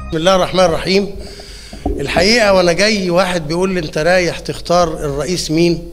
بسم الله الرحمن الرحيم الحقيقه وانا جاي واحد بيقول لي انت رايح تختار الرئيس مين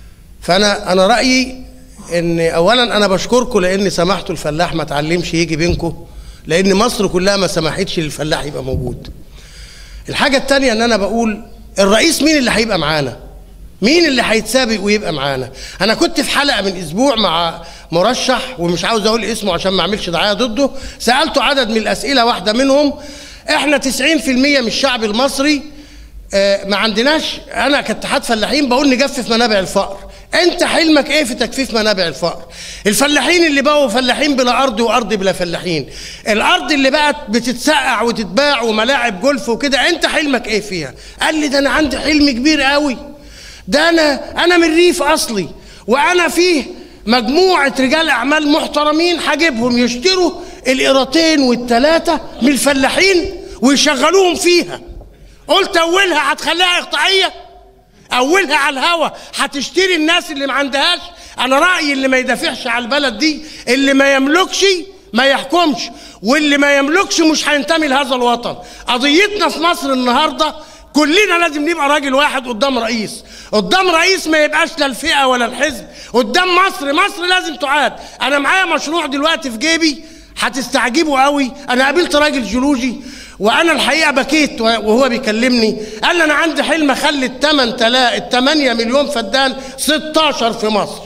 فانا انا رايي ان اولا انا بشكركم لان سمحتوا الفلاح ما اتعلمش يجي بينكم لان مصر كلها ما سمحتش للفلاح يبقى موجود الحاجه الثانيه ان انا بقول الرئيس مين اللي هيبقى معانا مين اللي هيتسابق ويبقى معانا انا كنت في حلقه من اسبوع مع مرشح ومش عاوز اقول اسمه عشان ما اعملش دعايه ضده سالته عدد من الاسئله واحده منهم احنا 90% من الشعب المصري آه، ما عندناش انا كاتحاد فلاحين بقول نجفف منابع الفقر انت حلمك ايه في تجفيف منابع الفقر الفلاحين اللي بقوا فلاحين بلا ارض وارض بلا فلاحين الارض اللي بقت بتتسقع وتتباع وملاعب جولف وكده انت حلمك ايه فيها قال لي ده انا عندي حلم كبير قوي ده انا انا من ريف اصلي وانا فيه مجموعه رجال اعمال محترمين هجيبهم يشتروا القيراطين والثلاثه من الفلاحين ويشغلوهم فيها قلت اولها هتخليها اقطاعيه اولها على الهوا هتشتري الناس اللي ما عندهاش انا رايي اللي ما يدافعش على البلد دي اللي ما يملكش ما يحكمش واللي ما يملكش مش هينتمي لهذا الوطن قضيتنا في مصر النهارده كلنا لازم نبقى راجل واحد قدام رئيس قدام رئيس ما يبقاش لا الفئه ولا الحزب قدام مصر مصر لازم تعاد انا معايا مشروع دلوقتي في جيبي هتستعجبوا قوي انا قابلت راجل جيولوجي وانا الحقيقه بكيت وهو بيكلمني قال لي انا عندي حلم اخلي الثمن تلا ال 8 مليون فدان 16 في مصر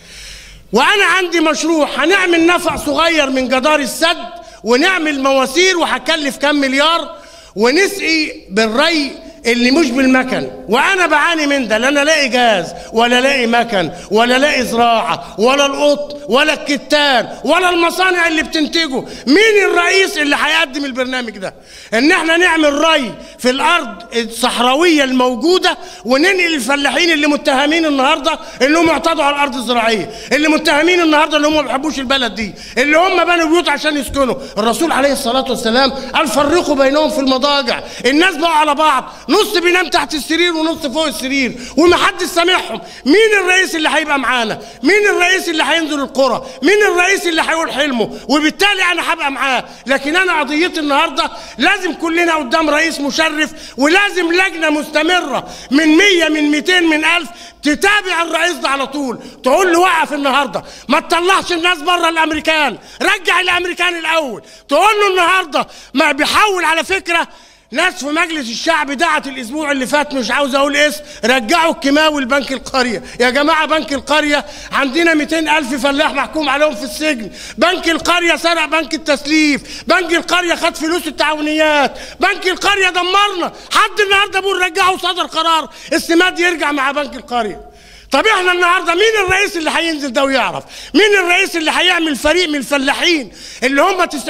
وانا عندي مشروع هنعمل نفق صغير من جدار السد ونعمل مواسير وهكلف كام مليار ونسقي بالري اللي مش بالمكن وانا بعاني من ده لا انا الاقي جاز ولا الاقي مكن ولا الاقي زراعه ولا القط ولا الكتان ولا المصانع اللي بتنتجه مين الرئيس اللي هيقدم البرنامج ده ان احنا نعمل ري في الارض الصحراويه الموجوده وننقل الفلاحين اللي متهمين النهارده اللي هم اعتدوا على الارض الزراعيه اللي متهمين النهارده اللي هم ما بيحبوش البلد دي اللي هم بنوا بيوت عشان يسكنوا الرسول عليه الصلاه والسلام قال فرقوا بينهم في المضاجع الناس بقوا على بعض نص بينام تحت السرير ونص فوق السرير ومحدش سامعهم مين الرئيس اللي هيبقى معانا مين الرئيس اللي هينزل القرى مين الرئيس اللي هيقول حلمه وبالتالي انا هبقى معاه لكن انا قضيتي النهارده لازم كلنا قدام رئيس مشرف ولازم لجنه مستمره من 100 من 200 من 1000 تتابع الرئيس ده على طول تقول له وقف النهارده ما تطلعش الناس بره الامريكان رجع الامريكان الاول تقول له النهارده ما بيحاول على فكره ناس في مجلس الشعب دعت الاسبوع اللي فات مش عاوز اقول اسم رجعوا الكيماوي لبنك القريه يا جماعه بنك القريه عندنا 200 الف فلاح محكوم عليهم في السجن بنك القريه سرق بنك التسليف بنك القريه خد فلوس التعاونيات بنك القريه دمرنا حد النهارده بيقول رجعوا صدر قرار السماد يرجع مع بنك القريه طب احنا النهارده مين الرئيس اللي هينزل ده ويعرف؟ مين الرئيس اللي هيعمل فريق من الفلاحين اللي هم 90%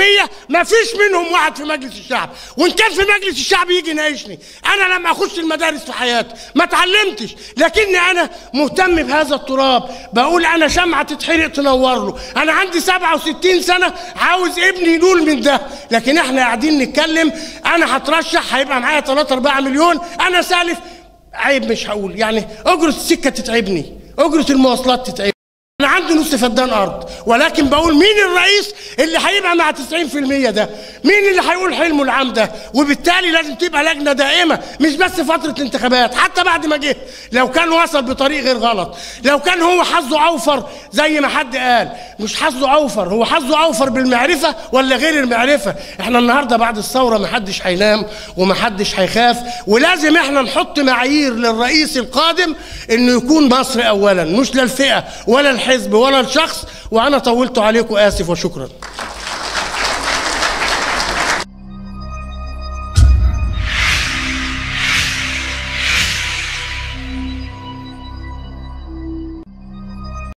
ما فيش منهم واحد في مجلس الشعب، وان كان في مجلس الشعب يجي يناقشني، انا لما اخش المدارس في حياتي ما اتعلمتش، لكني انا مهتم بهذا التراب، بقول انا شمعه تتحرق تنور له، انا عندي 67 سنه عاوز ابني ينول من ده، لكن احنا قاعدين نتكلم انا هترشح هيبقى معايا 3 4 مليون، انا سالف عيب مش هقول يعني اجرة السكة تتعبني اجرة المواصلات تتعبني انا عندي نص فدان ارض ولكن بقول مين الرئيس اللي هيبقى مع 90% ده مين اللي هيقول حلمه العام ده وبالتالي لازم تبقى لجنه دائمه مش بس فتره الانتخابات حتى بعد ما جه لو كان وصل بطريق غير غلط لو كان هو حظه اوفر زي ما حد قال مش حظه اوفر هو حظه اوفر بالمعرفه ولا غير المعرفه احنا النهارده بعد الثوره ما حدش هينام وما حدش هيخاف ولازم احنا نحط معايير للرئيس القادم انه يكون مصر اولا مش للفئه ولا الحزب ولا الشخص وانا طولت عليكم اسف وشكرا